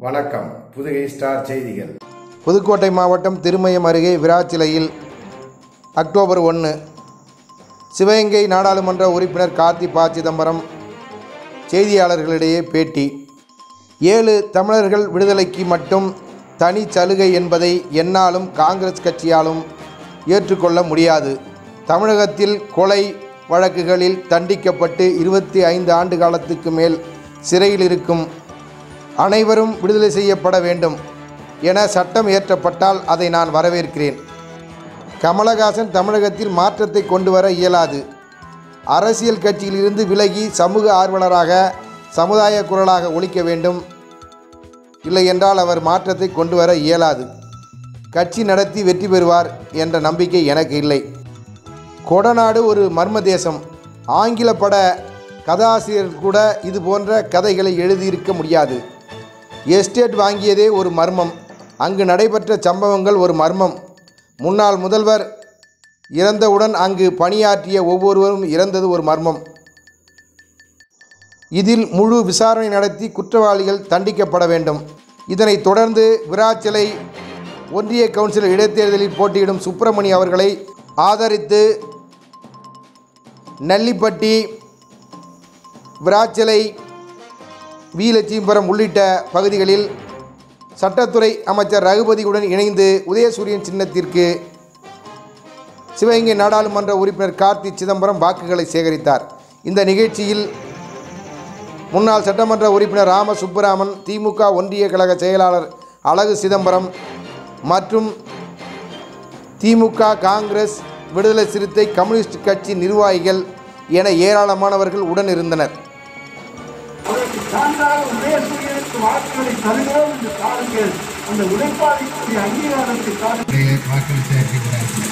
வணக்கம் புதுகை ஸ்டார் செய்திகள் புதுக்கோட்டை மாவட்டம் திருமயம் அருகே விராச்சிலையில் அக்டோபர் ஒன்று சிவகங்கை நாடாளுமன்ற உறுப்பினர் கார்த்தி ப சிதம்பரம் செய்தியாளர்களிடையே பேட்டி ஏழு தமிழர்கள் விடுதலைக்கு மட்டும் தனி சலுகை என்பதை என்னாலும் காங்கிரஸ் கட்சியாலும் ஏற்றுக்கொள்ள முடியாது தமிழகத்தில் கொலை வழக்குகளில் தண்டிக்கப்பட்டு இருபத்தி ஐந்து ஆண்டு காலத்துக்கு மேல் சிறையில் இருக்கும் அனைவரும் விடுதலை செய்யப்பட வேண்டும் என சட்டம் இயற்றப்பட்டால் அதை நான் வரவேற்கிறேன் கமலஹாசன் தமிழகத்தில் மாற்றத்தை கொண்டு வர இயலாது அரசியல் கட்சியிலிருந்து விலகி சமூக ஆர்வலராக சமுதாய குரலாக ஒழிக்க வேண்டும் இல்லை என்றால் அவர் மாற்றத்தை கொண்டு வர இயலாது கட்சி நடத்தி வெற்றி பெறுவார் என்ற நம்பிக்கை எனக்கு இல்லை கொடநாடு ஒரு மர்ம தேசம் ஆங்கில பட கதாசிரியர் கூட இது போன்ற கதைகளை எழுதியிருக்க முடியாது எஸ்டேட் வாங்கியதே ஒரு மர்மம் அங்கு நடைபெற்ற சம்பவங்கள் ஒரு மர்மம் முன்னாள் முதல்வர் இறந்தவுடன் அங்கு பணியாற்றிய ஒவ்வொருவரும் இறந்தது ஒரு மர்மம் இதில் முழு விசாரணை நடத்தி குற்றவாளிகள் தண்டிக்கப்பட வேண்டும் இதனைத் தொடர்ந்து விராச்சலை ஒன்றிய கவுன்சில் இடைத்தேர்தலில் போட்டியிடும் சுப்பிரமணி அவர்களை ஆதரித்து நெல்லிப்பட்டி விராச்சலை வீலட்சுமிபுரம் உள்ளிட்ட பகுதிகளில் சட்டத்துறை அமைச்சர் ரகுபதியுடன் இணைந்து உதயசூரியன் சின்னத்திற்கு சிவகங்கை நாடாளுமன்ற உறுப்பினர் கார்த்தி சிதம்பரம் வாக்குகளை சேகரித்தார் இந்த நிகழ்ச்சியில் முன்னாள் சட்டமன்ற உறுப்பினர் ராம சுப்புராமன் திமுக ஒன்றிய கழக செயலாளர் அழகு சிதம்பரம் மற்றும் திமுக காங்கிரஸ் விடுதலை சிறுத்தை கம்யூனிஸ்ட் கட்சி நிர்வாகிகள் என ஏராளமானவர்கள் உடன் இருந்தனர் அதற்கு சான்றாக உதயசூரியனுக்கு வாக்குகளை தருகிறோம் என்று தாருங்கள் அந்த உழைப்பாளிகளுடைய அங்கீகாரத்தை தாருங்கள் வாக்களித்து இருக்கிறார்கள்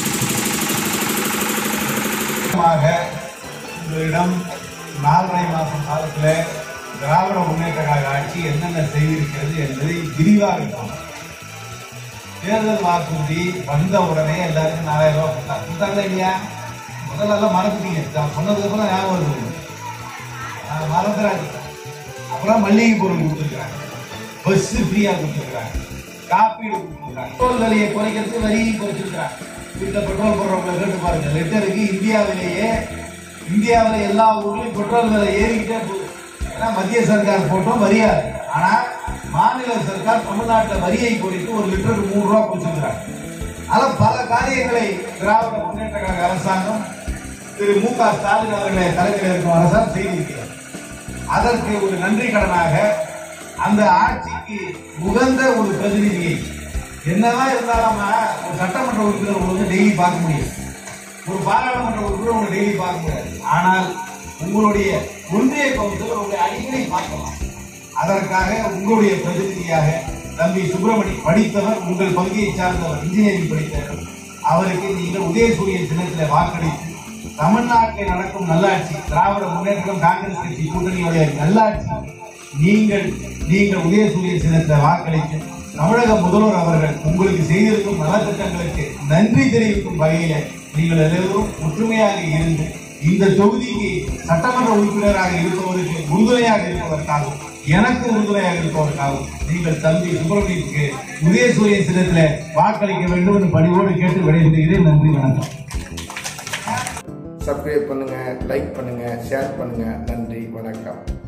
உங்களிடம் நாலரை மாதம் காலத்தில் திராவிட முன்னேற்ற கழக ஆட்சி என்னென்ன செய்திருக்கிறது என்பதை விரிவாக இருக்கும் தேர்தல் வாக்குறுதி வந்த உடனே எல்லாருக்கும் நாலாயிரம் ரூபாய் கொடுத்தாங்க கொடுத்தாங்களா இல்லையா முதல்ல எல்லாம் மறந்துட்டீங்க நான் சொன்னதுக்கு அப்புறம் ஞாபகம் வருது ஆஹ் மறந்துடாது அப்புறம் மல்லிகை பொருள் கொடுத்துருக்காங்க பஸ் ஃப்ரீயா கொடுத்துருக்காங்க காப்பீடு கொடுத்துருக்காங்க பெட்ரோல் விலையை குறைக்கிறதுக்கு வரி குறைச்சிருக்காங்க வீட்டில் பெட்ரோல் போடுறவங்களை கேட்டு பாருங்க லிட்டருக்கு இந்தியாவிலேயே இந்தியாவில் எல்லா ஊர்லயும் பெட்ரோல் விலை ஏறிக்கிட்டே போகுது ஏன்னா மத்திய சர்க்கார் போட்டோம் வரியா இருக்கு ஆனா மாநில சர்க்கார் தமிழ்நாட்டில் வரியை குறைத்து ஒரு லிட்டருக்கு மூணு ரூபா குறைச்சிருக்கிறாங்க அதனால பல காரியங்களை திராவிட முன்னேற்ற கழக அரசாங்கம் திரு மு க ஸ்டாலின் அவர்களை தலைமையில் இருக்கும் அரசாங்கம் செய்திருக்கிறது அதற்கு ஒரு நன்றி கடனாக அந்த ஆட்சிக்கு உகந்த ஒரு பிரதிநிதியை என்னதான் இருந்தாலும் ஒரு சட்டமன்ற உறுப்பினர் உங்களுக்கு டெய்லி பார்க்க முடியும் ஒரு பாராளுமன்ற உறுப்பினர் உங்களை டெய்லி பார்க்க முடியாது ஆனால் உங்களுடைய ஒன்றிய கவுன்சிலர் உங்களை அடிக்கடி பார்க்கலாம் அதற்காக உங்களுடைய பிரதிநிதியாக தம்பி சுப்பிரமணி படித்தவர் உங்கள் பகுதியை சார்ந்தவர் இன்ஜினியரிங் படித்தவர் அவருக்கு நீங்கள் உதயசூரியன் சின்னத்தில் வாக்களித்து தமிழ்நாட்டில் நடக்கும் நல்லாட்சி திராவிட முன்னேற்றம் காங்கிரஸ் கட்சி கூட்டணியுடைய நல்லாட்சி நீங்கள் நீங்கள் உதயசூரியன் சின்னத்தை வாக்களித்து தமிழக முதல்வர் அவர்கள் உங்களுக்கு செய்திருக்கும் நலத்திட்டங்களுக்கு நன்றி தெரிவிக்கும் வகையில நீங்கள் எல்லோரும் ஒற்றுமையாக இருந்து இந்த தொகுதிக்கு சட்டமன்ற உறுப்பினராக இருப்பவருக்கு உறுதுணையாக இருப்பதற்காகவும் எனக்கு உறுதுணையாக இருப்பதற்காகவும் நீங்கள் தம்பி சுப்பிரமணியத்துக்கு உதயசூரியன் சின்னத்தில் வாக்களிக்க வேண்டும் என்று பணிவோடு கேட்டு விடைபெறுகிறேன் நன்றி வணக்கம் சப்ஸ்கிரைப் பண்ணுங்கள் லைக் பண்ணுங்கள் ஷேர் பண்ணுங்கள் நன்றி வணக்கம்